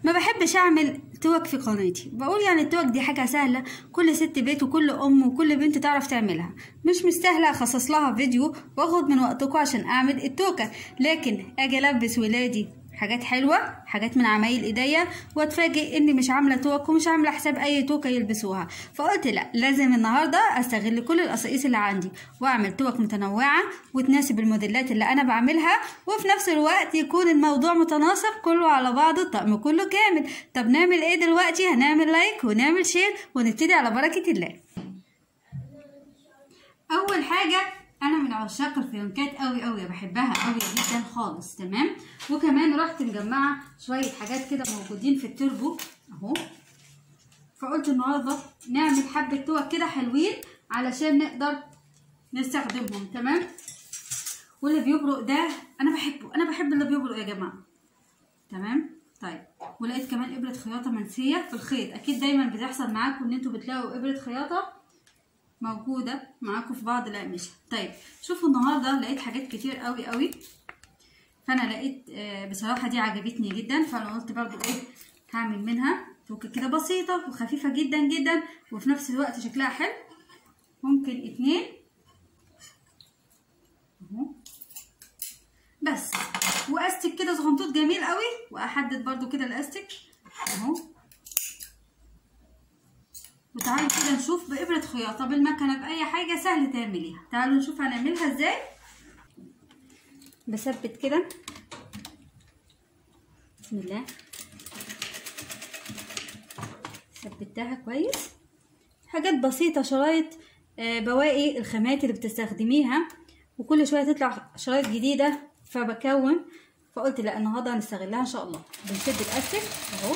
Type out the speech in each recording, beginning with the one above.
ما بحبش اعمل توك في قناتي بقول يعني التوك دي حاجه سهله كل ست بيت وكل ام وكل بنت تعرف تعملها مش مستاهله اخصص لها فيديو واخد من وقتكم عشان اعمل التوكه لكن اجي البس ولادي حاجات حلوه حاجات من عمايل ايديا واتفاجئ اني مش عامله توك ومش عامله حساب اي توكه يلبسوها فقلت لا لازم النهارده استغل كل القصاقيس اللي عندي واعمل توك متنوعه وتناسب الموديلات اللي انا بعملها وفي نفس الوقت يكون الموضوع متناسق كله على بعضه الطقم كله كامل طب نعمل ايه دلوقتي هنعمل لايك ونعمل شير ونبتدي على بركه الله اول حاجه انا من عشاق الفيونكات قوي قوي بحبها قوي جدا خالص تمام وكمان رحت مجمعه شويه حاجات كده موجودين في التربو اهو فقلت النهارده نعمل حبه توك كده حلوين علشان نقدر نستخدمهم تمام واللي بيبرق ده انا بحبه انا بحب اللي بيبرق يا جماعه تمام طيب ولقيت كمان ابره خياطه منسيه في الخيط اكيد دايما بتحصل معاكم ان انتوا بتلاقوا ابره خياطه موجودة معاكم في بعض الأقمشة طيب شوفوا النهاردة لقيت حاجات كتير قوي قوي فأنا لقيت آه بصراحة دي عجبتني جدا فأنا قلت برضو إيه هعمل منها توكة كده بسيطة وخفيفة جدا جدا وفي نفس الوقت شكلها حلو ممكن اتنين اهو بس واستك كده صغنطوط جميل قوي واحدد برضو كده الاستك اهو وتعالوا كده نشوف بإبرة خياطة بالمكنة بأي حاجة سهل تعمليها تعالوا نشوف هنعملها ازاي بثبت كده بسم الله ثبتها كويس حاجات بسيطة شرايط آه بواقي الخامات اللي بتستخدميها وكل شوية تطلع شرايط جديدة فبكون فقلت لا النهارده هنستغلها ان شاء الله بنشد الاستك اهو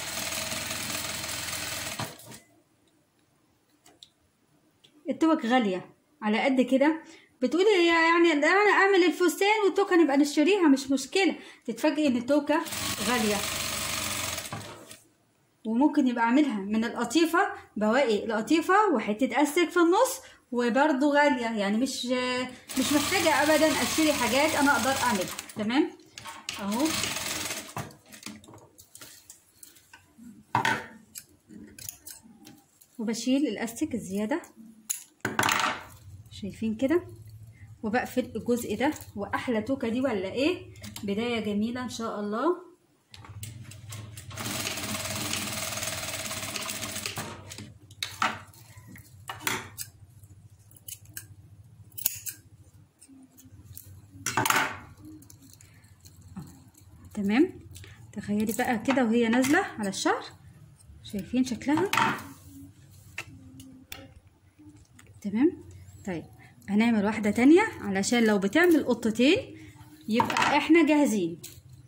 التوك غالية على قد كده بتقولي يعني ده انا اعمل الفستان والتوكة نبقى نشتريها مش مشكلة تتفاجئي ان التوكة غالية وممكن يبقى اعملها من القطيفة بواقي القطيفة وحتة استك في النص وبرضه غالية يعني مش مش محتاجة ابدا اشتري حاجات انا اقدر اعملها تمام اهو وبشيل الاستك الزيادة شايفين كده وبقفل الجزء ده واحلى توكه دي ولا ايه بدايه جميله ان شاء الله تمام تخيلي بقى كده وهي نازله على الشعر شايفين شكلها تمام طيب هنعمل واحدة تانية علشان لو بتعمل قطتين يبقى احنا جاهزين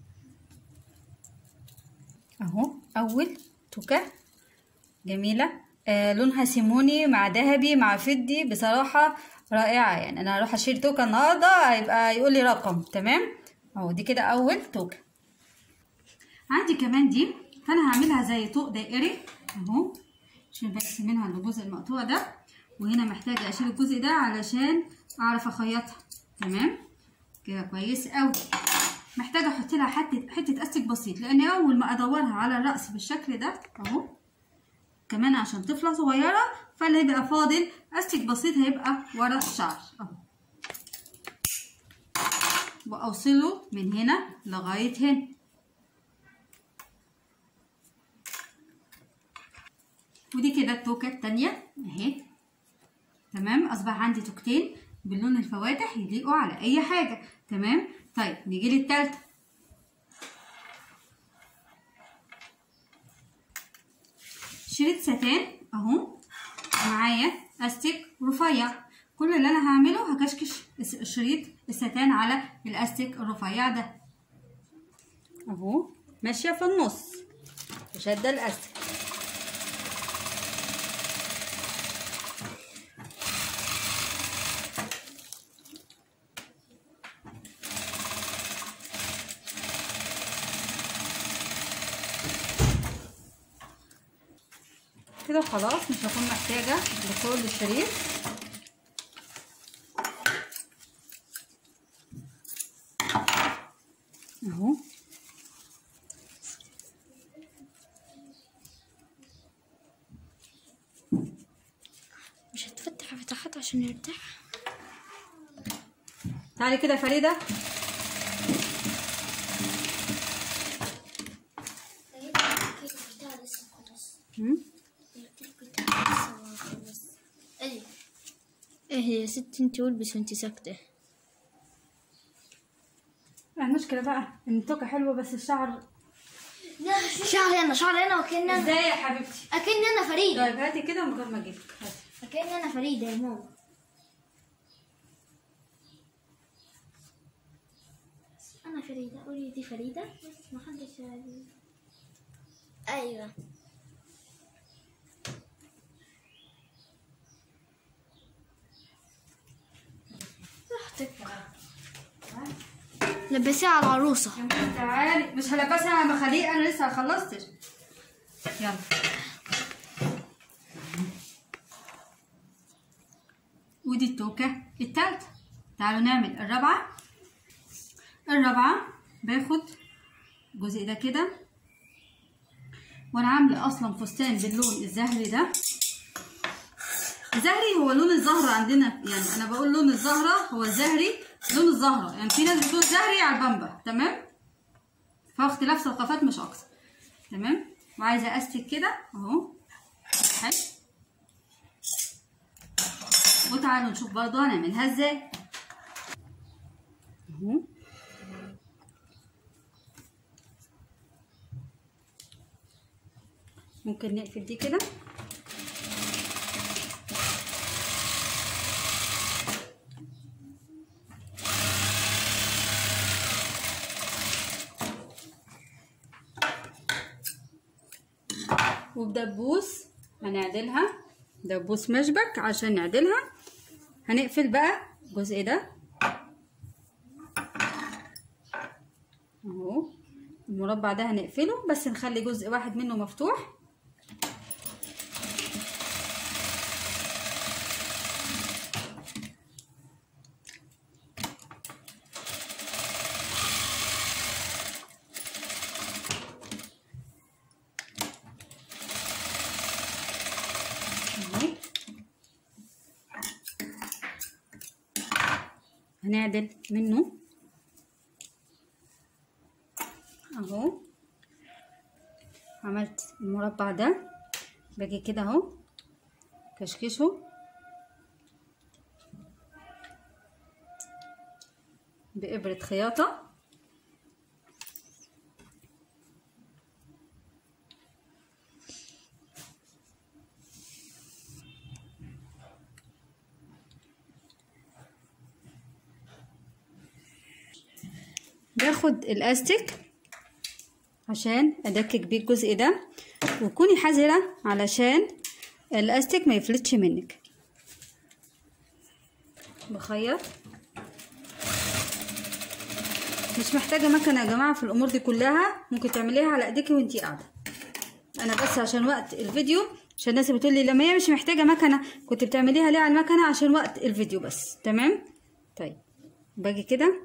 اهو اول توكة جميلة آه لونها سيموني مع ذهبي مع فضي بصراحة رائعة يعني انا هروح اشيل توكة النهاردة هيبقى يقول لي رقم تمام اهو دي كده اول توكة عندي كمان دي فانا هعملها زي طوق دائري اهو عشان بس منها الجزء المقطوع ده وهنا محتاجة اشيل الجزء ده علشان اعرف اخيطها تمام كده كويس قوي محتاجة احط لها حتة حتة استك بسيط لان اول ما ادورها على الرأس بالشكل ده اهو كمان عشان طفلة صغيرة فاللي هيبقى فاضل استك بسيط هيبقى ورا الشعر اهو واوصله من هنا لغاية هنا ودي كده التوكة التانية اهي تمام اصبح عندي توكتين باللون الفواتح يليقوا على اي حاجه تمام طيب نيجي للتالتة شريط ستان اهو معايا استك رفيع كل اللي انا هعمله هكشكش الشريط الستان على الاستك الرفيع ده اهو ماشيه في النص وشاده الاستك كده خلاص مش هكون محتاجة لكل الشريط اهو عشان يرتاح تعالي كده يا فريده مم. ايه يا ست انت والبس وانت ساكتة المشكله بقى ان التوكه حلوه بس الشعر شعري انا شعري انا وكأن انا ازاي يا حبيبتي اكن انا فريدة طيب هاتي كده من غير ما اجيبك هاتي اكن انا فريدة يا ماما انا فريدة قولي دي فريدة بس ما حدش ايوه لبسيها على العروسة تعالي مش هلبسها على مخاليق انا لسه ما خلصتش يلا ودي التوكة التالتة تعالوا نعمل الرابعة الرابعة باخد الجزء ده كده وانا عاملة اصلا فستان باللون الزهري ده الزهري هو لون الزهرة عندنا يعني انا بقول لون الزهرة هو الزهري لون الزهرة يعني في ناس بتقول زهري على البامبا تمام فهو اختلاف ثقافات مش اكتر تمام وعايزة استك كده اهو حلو وتعالوا نشوف برضه هنعملها ازاي اهو ممكن نقفل دي كده وبدبوس هنعدلها دبوس مشبك عشان نعدلها هنقفل بقى الجزء ده اهو المربع ده هنقفله بس نخلي جزء واحد منه مفتوح اهو هنعدل منه اهو عملت المربع ده باجي كده اهو كشكشه بإبرة خياطة باخد الاستيك عشان ادكك بيه الجزء ده وكوني حذرة علشان الاستيك ما يفلتش منك بخيط مش محتاجة مكنة يا جماعة في الامور دي كلها ممكن تعمليها على ايديكي وانتي قاعدة انا بس عشان وقت الفيديو عشان الناس بتقول لي لما هي مش محتاجة مكنة كنت بتعمليها ليه على المكنة عشان وقت الفيديو بس تمام طيب باجي كده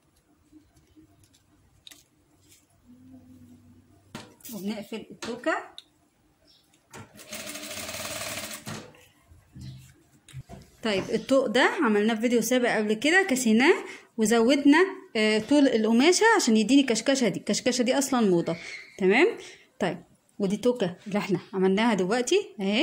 وبنقفل التوكة طيب الطوق ده عملناه في فيديو سابق قبل كده كسيناه وزودنا آه طول القماشة عشان يديني الكشكشة دي الكشكشة دي أصلا موضة تمام طيب ودي توكة اللي احنا عملناها دلوقتي اهي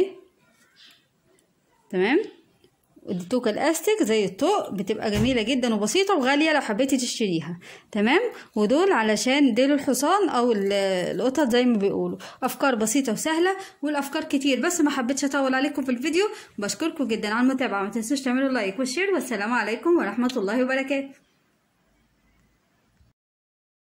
تمام ودي توكة الاستيك زي الطوق بتبقى جميلة جدا وبسيطة وغالية لو حبيتي تشتريها تمام ودول علشان ديل الحصان او ال- القطط زي ما بيقولوا افكار بسيطة وسهلة والافكار كتير بس ما حبيتش اطول عليكم في الفيديو بشكركم جدا على المتابعة ما تنسوش تعملوا لايك وشير والسلام عليكم ورحمة الله وبركاته